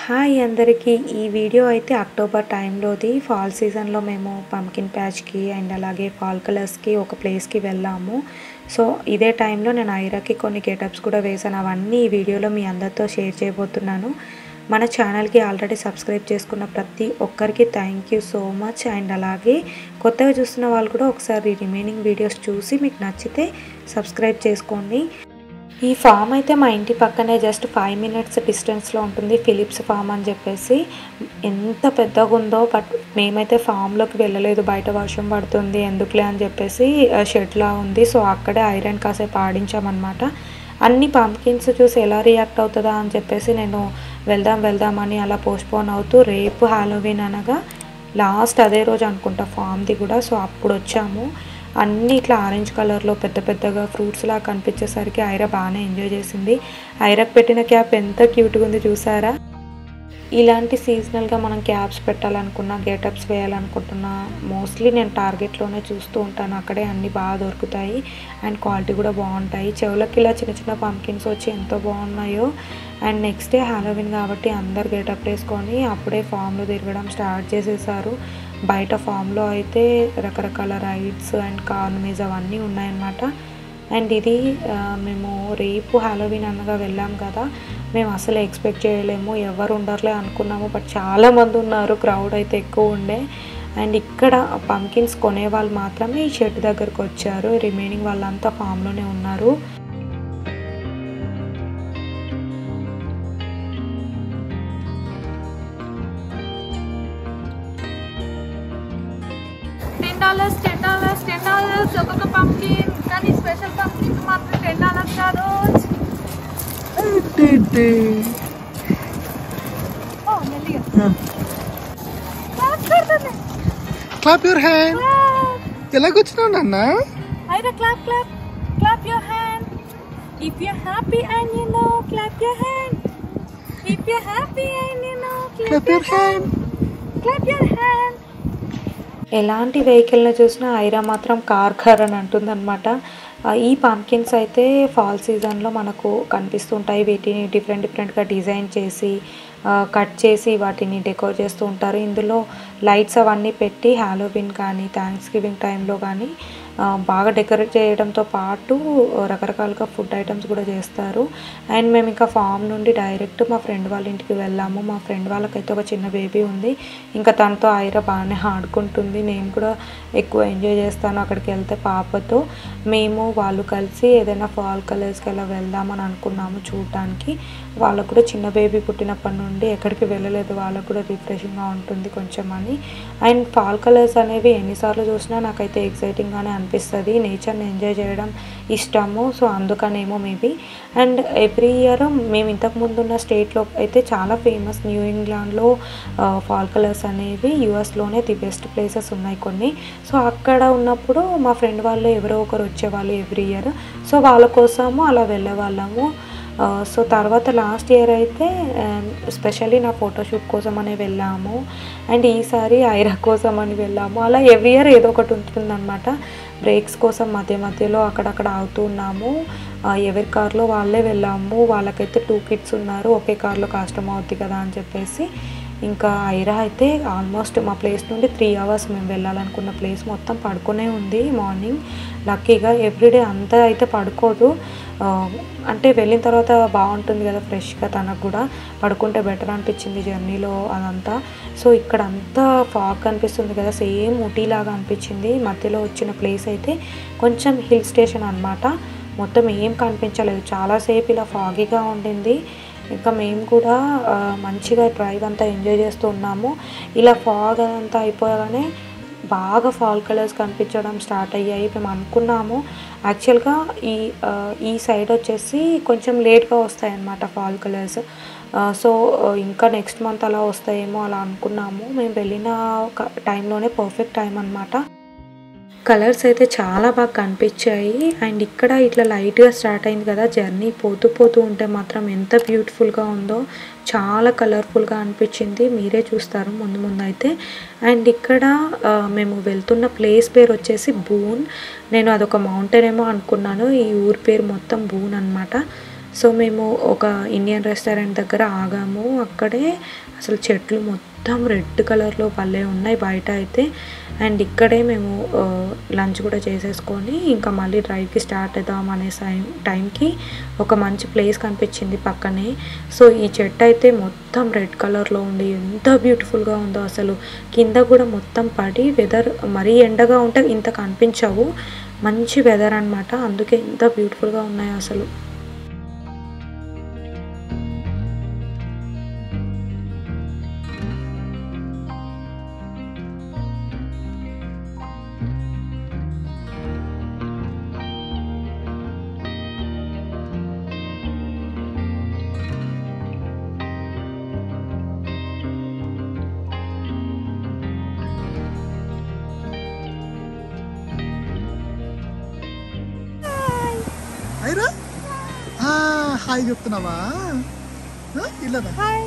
hi అందరికీ ఈ video అయితే అక్టోబర్ టైంలోది ఫాల్ సీజన్లో మేము పంకిన్ ప్యాచ్కి అండ్ అలాగే ఫాల్ కలర్స్కి ఒక ప్లేస్కి వెళ్ళాము సో ఇదే టైంలో నేను ఐరాకి కొన్ని గెటప్స్ కూడా వేసాను అవన్నీ ఈ వీడియోలో మీ అందరితో షేర్ చేయబోతున్నాను మన ఛానల్కి ఆల్రెడీ సబ్స్క్రైబ్ చేసుకున్న ప్రతి ఒక్కరికి thank you so much and అలాగే కొత్తగా చూస్తున్న వాళ్ళు కూడా ఒకసారి రిమైనింగ్ వీడియోస్ చూసి మీకు నచ్చితే సబ్స్క్రైబ్ చేసుకోండి ఈ ఫామ్ అయితే మా ఇంటి పక్కనే జస్ట్ ఫైవ్ మినిట్స్ డిస్టెన్స్లో ఉంటుంది ఫిలిప్స్ ఫామ్ అని చెప్పేసి ఎంత పెద్దగా ఉందో బట్ మేమైతే ఫామ్లోకి వెళ్ళలేదు బయట వర్షం పడుతుంది ఎందుకులే అని చెప్పేసి షెడ్లా ఉంది సో అక్కడే ఐరన్ కాసేపు ఆడించామన్నమాట అన్ని పంకిన్స్ చూసి ఎలా రియాక్ట్ అవుతుందా అని చెప్పేసి నేను వెళ్దాం వెళ్దామని అలా పోస్ట్పోన్ అవుతూ రేపు హాలోవిన్ అనగా లాస్ట్ అదే రోజు అనుకుంటా ఫామ్ది కూడా సో అప్పుడు వచ్చాము అన్నీ ఇట్లా ఆరెంజ్ కలర్లో పెద్ద పెద్దగా ఫ్రూట్స్ లాగా కనిపించేసరికి ఐరా బాగానే ఎంజాయ్ చేసింది ఐరాకి పెట్టిన క్యాప్ ఎంత క్యూట్గా ఉంది చూసారా ఇలాంటి సీజనల్గా మనం క్యాప్స్ పెట్టాలనుకున్నా గెటప్స్ వేయాలనుకుంటున్నా మోస్ట్లీ నేను టార్గెట్లోనే చూస్తూ ఉంటాను అక్కడే అన్నీ బాగా దొరుకుతాయి అండ్ క్వాలిటీ కూడా బాగుంటాయి చెవులకి ఇలా చిన్న చిన్న పంకిన్స్ వచ్చి ఎంతో బాగున్నాయో అండ్ నెక్స్ట్ డే హాలోవిన్ కాబట్టి అందరు గెటప్ వేసుకొని అప్పుడే ఫామ్లో తిరగడం స్టార్ట్ చేసేసారు బయట ఫామ్లో అయితే రకరకాల రైడ్స్ అండ్ కార్నమీజ్ అవన్నీ ఉన్నాయన్నమాట అండ్ ఇది మేము రేపు హాలోవిన్ అనగా వెళ్ళాం కదా మేము అసలు ఎక్స్పెక్ట్ చేయలేము ఎవరు ఉండర్లే అనుకున్నాము బట్ చాలామంది ఉన్నారు క్రౌడ్ అయితే ఎక్కువ ఉండే అండ్ ఇక్కడ పంకిన్స్ కొనే వాళ్ళు మాత్రమే ఈ షెడ్ దగ్గరకు వచ్చారు రిమైనింగ్ వాళ్ళంతా ఫామ్లోనే ఉన్నారు ten dollars ten dollars ten dollars ఒక్కొక్క పంకిన్ కానీ స్పెషల్ పంకిన్ మాత్రం టెన్ డాలర్స్ కాదు ఓ మెల్లిగా క్లాప్ పెడుతుంది క్లాప్ యువర్ హ్యాండ్ ఎలా కూర్చున్నావు నాన్న Aira clap clap clap your hand if you happy and you know clap your hand if you happy and you know clap your hand clap your hand ఎలాంటి వెహికల్ని చూసినా ఐరా మాత్రం కార్ కార్ అని అంటుందన్నమాట ఈ pumpkins అయితే ఫాల్ సీజన్లో మనకు కనిపిస్తుంటాయి వీటిని డిఫరెంట్ డిఫరెంట్గా డిజైన్ చేసి కట్ చేసి వాటిని డెకోర్ చేస్తూ ఉంటారు ఇందులో లైట్స్ అవన్నీ పెట్టి హ్యాలోవిన్ కానీ థ్యాంక్స్ గివింగ్ టైంలో కానీ బాగా డెకరేట్ చేయడంతో పాటు రకరకాలుగా ఫుడ్ ఐటమ్స్ కూడా చేస్తారు అండ్ మేము ఇంకా ఫామ్ నుండి డైరెక్ట్ మా ఫ్రెండ్ వాళ్ళ ఇంటికి వెళ్ళాము మా ఫ్రెండ్ వాళ్ళకైతే ఒక చిన్న బేబీ ఉంది ఇంకా తనతో ఐరా బాగానే ఆడుకుంటుంది నేను కూడా ఎక్కువ ఎంజాయ్ చేస్తాను అక్కడికి వెళ్తే పాపతో మేము వాళ్ళు కలిసి ఏదైనా ఫాల్ కలర్స్కి అలా వెళ్దామని అనుకున్నాము చూడటానికి వాళ్ళకు కూడా చిన్న బేబీ పుట్టినప్పటి నుండి ఎక్కడికి వెళ్ళలేదు వాళ్ళకు కూడా రిఫ్రెషింగ్గా ఉంటుంది కొంచెం అని అండ్ ఫాల్ కలర్స్ అనేవి ఎన్నిసార్లు చూసినా నాకైతే ఎక్సైటింగ్గానే అనిపిస్తుంది నేచర్ని ఎంజాయ్ చేయడం ఇష్టము సో అందుకనేమో మేబీ అండ్ ఎవ్రీ ఇయర్ మేము ఇంతకుముందు ఉన్న స్టేట్లో అయితే చాలా ఫేమస్ న్యూ ఇంగ్లాండ్లో ఫాల్ కలర్స్ అనేవి యూఎస్లోనే ది బెస్ట్ ప్లేసెస్ ఉన్నాయి కొన్ని సో అక్కడ ఉన్నప్పుడు మా ఫ్రెండ్ వాళ్ళు ఎవరో ఒకరు వచ్చేవాళ్ళు ఎవ్రీ ఇయర్ సో వాళ్ళ కోసము అలా వెళ్ళేవాళ్ళము సో తర్వాత లాస్ట్ ఇయర్ అయితే స్పెషల్లీ నా ఫోటోషూట్ కోసం అని వెళ్ళాము అండ్ ఈసారి ఐరా కోసం అని వెళ్ళాము అలా ఎవ్రీ ఇయర్ ఏదో ఒకటి ఉంటుందన్నమాట బ్రేక్స్ కోసం మధ్య మధ్యలో అక్కడక్కడ ఆగుతూ ఉన్నాము ఎవరి కార్లో వాళ్ళే వెళ్ళాము వాళ్ళకైతే టూ కిడ్స్ ఉన్నారు ఒకే కార్లో కష్టం అవుద్ది కదా అని చెప్పేసి ఇంకా ఐరా అయితే ఆల్మోస్ట్ మా ప్లేస్ నుండి త్రీ అవర్స్ మేము వెళ్ళాలనుకున్న ప్లేస్ మొత్తం పడుకునే ఉంది మార్నింగ్ లక్కీగా ఎవ్రీడే అంతా అయితే పడుకోదు అంటే వెళ్ళిన తర్వాత బాగుంటుంది కదా ఫ్రెష్గా తనకు కూడా పడుకుంటే బెటర్ అనిపించింది జర్నీలో అదంతా సో ఇక్కడ అంతా ఫాగ్ కనిపిస్తుంది కదా సేమ్ ఊటీలాగా అనిపించింది మధ్యలో వచ్చిన ప్లేస్ అయితే కొంచెం హిల్ స్టేషన్ అనమాట మొత్తం ఏం కనిపించలేదు చాలాసేపు ఇలా ఫాగీగా ఉండింది ఇంకా మేము కూడా మంచిగా డ్రైవ్ అంతా ఎంజాయ్ చేస్తూ ఉన్నాము ఇలా ఫాగ్ అంతా అయిపోగానే బాగా ఫాల్ కలర్స్ కనిపించడం స్టార్ట్ అయ్యాయి మేము అనుకున్నాము యాక్చువల్గా ఈ ఈ సైడ్ వచ్చేసి కొంచెం లేట్గా వస్తాయి అన్నమాట ఫాల్ కలర్స్ సో ఇంకా నెక్స్ట్ మంత్ అలా వస్తాయేమో అలా అనుకున్నాము మేము వెళ్ళిన టైంలోనే పర్ఫెక్ట్ టైం అనమాట కలర్స్ అయితే చాలా బాగా కనిపించాయి అండ్ ఇక్కడ ఇట్లా లైట్గా స్టార్ట్ అయింది కదా జర్నీ పోతూ పోతూ ఉంటే మాత్రం ఎంత బ్యూటిఫుల్గా ఉందో చాలా కలర్ఫుల్గా అనిపించింది మీరే చూస్తారు ముందు ముందు అయితే అండ్ ఇక్కడ మేము వెళ్తున్న ప్లేస్ పేరు వచ్చేసి బూన్ నేను అదొక మౌంటైన్ ఏమో అనుకున్నాను ఈ ఊరి పేరు మొత్తం బూన్ అనమాట సో మేము ఒక ఇండియన్ రెస్టారెంట్ దగ్గర ఆగాము అక్కడే అసలు చెట్లు మొత్తం రెడ్ కలర్లో భలే ఉన్నాయి బయట అయితే అండ్ ఇక్కడే మేము లంచ్ కూడా చేసేసుకొని ఇంకా మళ్ళీ డ్రైవ్కి స్టార్ట్ అవుదాం అనే టైం టైంకి ఒక మంచి ప్లేస్ కనిపించింది పక్కనే సో ఈ చెట్టు అయితే మొత్తం రెడ్ కలర్లో ఉండి ఎంత బ్యూటిఫుల్గా ఉందో అసలు కింద కూడా మొత్తం పడి వెదర్ మరీ ఎండగా ఉంటే ఇంత కనిపించవు మంచి వెదర్ అనమాట అందుకే ఎంత బ్యూటిఫుల్గా ఉన్నాయి అసలు ఐరా ఆ, హాయ్ చెప్తున్నావా ఆ, ఇల్లదా హాయ్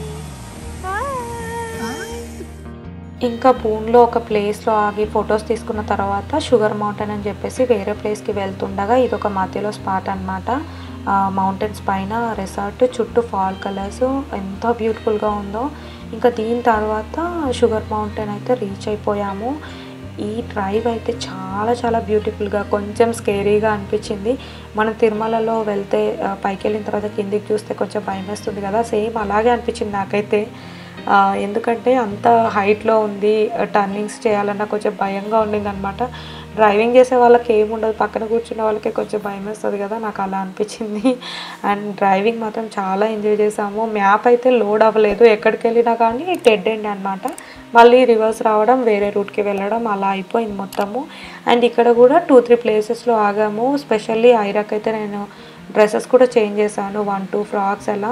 ఇంకా పూన్లో ఒక ప్లేస్లో ఆగి ఫొటోస్ తీసుకున్న తర్వాత షుగర్ మౌంటైన్ అని చెప్పేసి వేరే ప్లేస్కి వెళ్తుండగా ఇది ఒక మధ్యలో స్పాట్ అనమాట మౌంటైన్స్ పైన రిసార్ట్ చుట్టూ ఫాల్ కలర్స్ ఎంత బ్యూటిఫుల్గా ఉందో ఇంకా దీని తర్వాత షుగర్ మౌంటైన్ అయితే రీచ్ అయిపోయాము ఈ డ్రైవ్ అయితే చాలా చాలా బ్యూటిఫుల్గా కొంచెం స్కేరీగా అనిపించింది మన తిరుమలలో వెళ్తే ఆ, పైకి వెళ్ళిన తర్వాత కిందికి చూస్తే కొంచెం భయం వేస్తుంది కదా సేమ్ అలాగే అనిపించింది నాకైతే ఆ, ఎందుకంటే అంత హైట్లో ఉంది టర్నింగ్స్ చేయాలన్నా కొంచెం భయంగా ఉండింది అనమాట డ్రైవింగ్ చేసే వాళ్ళకి ఏముండదు పక్కన కూర్చున్న వాళ్ళకి కొంచెం భయం వేస్తుంది కదా నాకు అలా అనిపించింది అండ్ డ్రైవింగ్ మాత్రం చాలా ఎంజాయ్ చేసాము మ్యాప్ అయితే లోడ్ అవ్వలేదు ఎక్కడికి వెళ్ళినా కానీ డెడ్ ఎండ్ అనమాట మళ్ళీ రివర్స్ రావడం వేరే రూట్కి వెళ్ళడం అలా అయిపోయింది మొత్తము అండ్ ఇక్కడ కూడా టూ త్రీ ప్లేసెస్లో ఆగాము స్పెషల్లీ ఐరాక్ అయితే నేను డ్రెస్సెస్ కూడా చేంజ్ చేశాను వన్ టూ ఫ్రాక్స్ అలా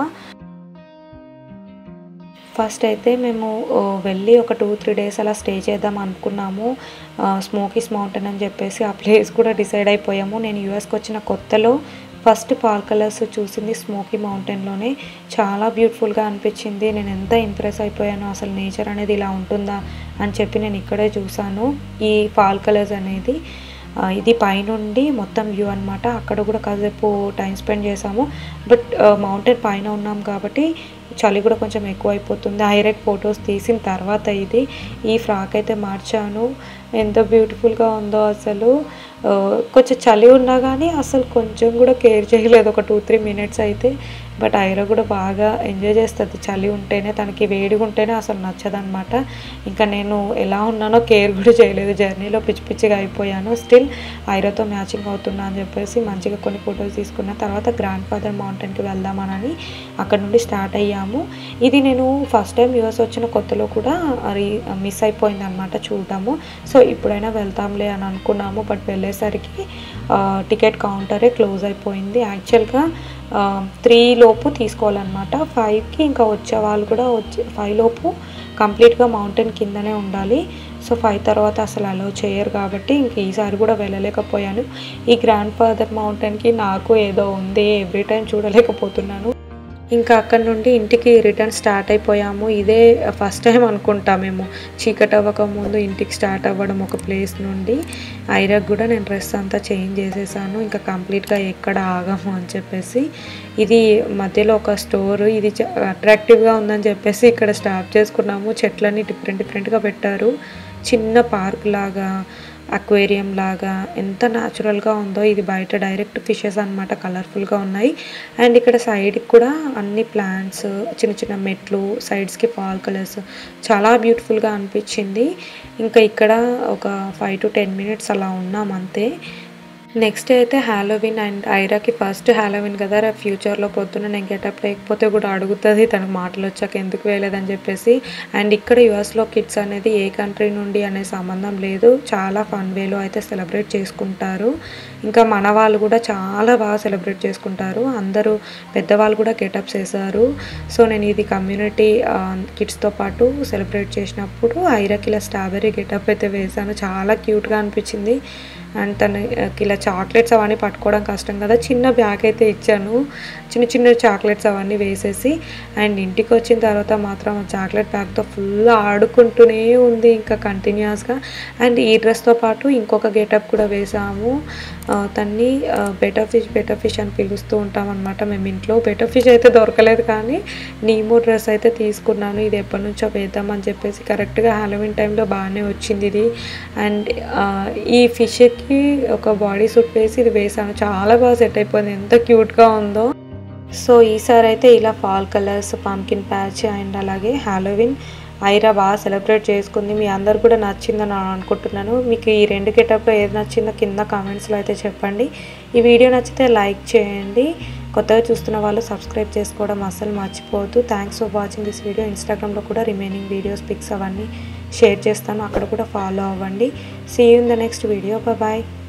ఫస్ట్ అయితే మేము ఓ, వెళ్ళి ఒక టూ త్రీ డేస్ అలా స్టే చేద్దాం అనుకున్నాము స్మోకీస్ మౌంటైన్ అని చెప్పేసి ఆ ప్లేస్ కూడా డిసైడ్ అయిపోయాము నేను యూఎస్కి వచ్చిన కొత్తలో ఫస్ట్ పాల్ కలర్స్ చూసింది స్మోకీ మౌంటైన్లోనే చాలా బ్యూటిఫుల్గా అనిపించింది నేను ఎంత ఇంప్రెస్ అయిపోయానో అసలు నేచర్ అనేది ఇలా ఉంటుందా అని చెప్పి నేను ఇక్కడే చూసాను ఈ పాల్ కలర్స్ అనేది ఆ, ఇది పైనుండి మొత్తం వ్యూ అన్నమాట అక్కడ కూడా కాసేపు టైం స్పెండ్ చేసాము బట్ మౌంటైన్ పైన ఉన్నాం కాబట్టి చలి కూడా కొంచెం ఎక్కువ అయిపోతుంది హైరెక్ ఫొటోస్ తీసిన తర్వాత ఇది ఈ ఫ్రాక్ అయితే మార్చాను ఎంత బ్యూటిఫుల్గా ఉందో అసలు ఆ, కొంచెం చలి ఉన్నా కానీ అసలు కొంచెం కూడా కేర్ చేయలేదు ఒక టూ త్రీ మినిట్స్ అయితే బట్ ఐరా కూడా బాగా ఎంజాయ్ చేస్తుంది చలి ఉంటేనే తనకి వేడిగా ఉంటేనే అసలు నచ్చదనమాట ఇంకా నేను ఎలా ఉన్నానో కేర్ కూడా చేయలేదు జర్నీలో పిచ్చి పిచ్చిగా అయిపోయాను స్టిల్ ఐరాతో మ్యాచింగ్ అవుతున్నా అని చెప్పేసి మంచిగా కొన్ని ఫొటోస్ తీసుకున్న తర్వాత గ్రాండ్ ఫాదర్ మౌంటైన్కి వెళ్దామనని అక్కడ నుండి స్టార్ట్ అయ్యాము ఇది నేను ఫస్ట్ టైం యూఎస్ వచ్చిన కొత్తలో కూడా అది మిస్ అయిపోయింది అనమాట చూడటము సో ఇప్పుడైనా వెళ్తాంలే అని అనుకున్నాము బట్ వెళ్ళేసరికి టికెట్ కౌంటరే క్లోజ్ అయిపోయింది యాక్చువల్గా త్రీ లోపు తీసుకోవాలన్నమాట ఫైవ్కి ఇంకా వచ్చే వాళ్ళు కూడా వచ్చే ఫైవ్ లోపు కంప్లీట్గా మౌంటైన్ కిందనే ఉండాలి సో ఫైవ్ తర్వాత అసలు అలౌ చేయరు కాబట్టి ఇంక ఈసారి కూడా వెళ్ళలేకపోయాను ఈ గ్రాండ్ ఫాదర్ మౌంటైన్కి నాకు ఏదో ఉంది ఎవ్రీ టైం చూడలేకపోతున్నాను ఇంకా అక్కడ నుండి ఇంటికి రిటర్న్ స్టార్ట్ అయిపోయాము ఇదే ఫస్ట్ టైం అనుకుంటా మేము చీకటి అవ్వక ముందు ఇంటికి స్టార్ట్ అవ్వడం ఒక ప్లేస్ నుండి ఐరాక్ కూడా నేను డ్రెస్ అంతా చేంజ్ చేసేసాను ఇంకా కంప్లీట్గా ఎక్కడ ఆగము అని చెప్పేసి ఇది మధ్యలో ఒక స్టోర్ ఇది అట్రాక్టివ్గా ఉందని చెప్పేసి ఇక్కడ స్టాప్ చేసుకున్నాము చెట్లన్నీ డిఫరెంట్ డిఫరెంట్గా పెట్టారు చిన్న పార్క్ లాగా అక్వేరియం లాగా ఎంత న్యాచురల్గా ఉందో ఇది బయట డైరెక్ట్ ఫిషెస్ అనమాట కలర్ఫుల్గా ఉన్నాయి అండ్ ఇక్కడ సైడ్కి కూడా అన్ని ప్లాంట్స్ చిన్న చిన్న మెట్లు సైడ్స్కి ఫాల్ కలర్స్ చాలా బ్యూటిఫుల్గా అనిపించింది ఇంకా ఇక్కడ ఒక ఫైవ్ టు టెన్ మినిట్స్ అలా ఉన్నాం అంతే నెక్స్ట్ అయితే హ్యాలోవిన్ అండ్ ఐరాకి ఫస్ట్ హ్యాలోవిన్ కదా రేపు ఫ్యూచర్లో పొద్దున్న నేను గెటప్ లేకపోతే కూడా అడుగుతుంది తనకు మాటలు వచ్చాక ఎందుకు వేయలేదని చెప్పేసి అండ్ ఇక్కడ యుఎస్లో కిడ్స్ అనేది ఏ కంట్రీ నుండి అనే సంబంధం లేదు చాలా ఫన్ వేలో అయితే సెలబ్రేట్ చేసుకుంటారు ఇంకా మన వాళ్ళు కూడా చాలా బాగా సెలబ్రేట్ చేసుకుంటారు అందరూ పెద్దవాళ్ళు కూడా గెటప్స్ వేశారు సో నేను ఇది కమ్యూనిటీ కిడ్స్తో పాటు సెలబ్రేట్ చేసినప్పుడు ఐరాకి ఇలా స్ట్రాబెర్రీ గెటప్ అయితే వేశాను చాలా క్యూట్గా అనిపించింది అండ్ తనకి ఇలా చాక్లెట్స్ అవన్నీ పట్టుకోవడం కష్టం కదా చిన్న బ్యాగ్ అయితే ఇచ్చాను చిన్న చిన్న చాక్లెట్స్ అవన్నీ వేసేసి అండ్ ఇంటికి వచ్చిన తర్వాత మాత్రం ఆ చాక్లెట్ బ్యాగ్తో ఫుల్ ఆడుకుంటూనే ఉంది ఇంకా కంటిన్యూస్గా అండ్ ఈ డ్రెస్తో పాటు ఇంకొక గెటప్ కూడా వేసాము ఆ, తన్ని బెటర్ ఫిష్ బెటర్ ఫిష్ అని పిలుస్తూ ఉంటాం అనమాట మేము ఇంట్లో బెటర్ ఫిష్ అయితే దొరకలేదు కానీ నీమో డ్రెస్ అయితే తీసుకున్నాను ఇది ఎప్పటి నుంచో వేద్దామని చెప్పేసి కరెక్ట్గా హాలోవిన్ టైంలో బాగానే వచ్చింది ఇది అండ్ ఆ, ఈ ఫిష్కి ఒక బాడీ సూట్ వేసి ఇది వేసాను చాలా బాగా సెట్ అయిపోయింది ఎంత క్యూట్గా ఉందో సో ఈసారి అయితే ఇలా fall colours pumpkin patch and అలాగే హాలోవిన్ ఐరా బాగా సెలబ్రేట్ చేసుకుంది మీ అందరు కూడా నచ్చిందని అనుకుంటున్నాను మీకు ఈ రెండు గెటప్లో ఏది నచ్చిందో కింద కామెంట్స్లో అయితే చెప్పండి ఈ వీడియో నచ్చితే లైక్ చేయండి కొత్తగా చూస్తున్న వాళ్ళు సబ్స్క్రైబ్ చేసుకోవడం అస్సలు మర్చిపోవద్దు thanks for watching this video ఇన్స్టాగ్రామ్లో కూడా రిమైనింగ్ వీడియోస్ పిక్స్ అవన్నీ షేర్ చేస్తాను అక్కడ కూడా ఫాలో అవ్వండి see you in the next video bye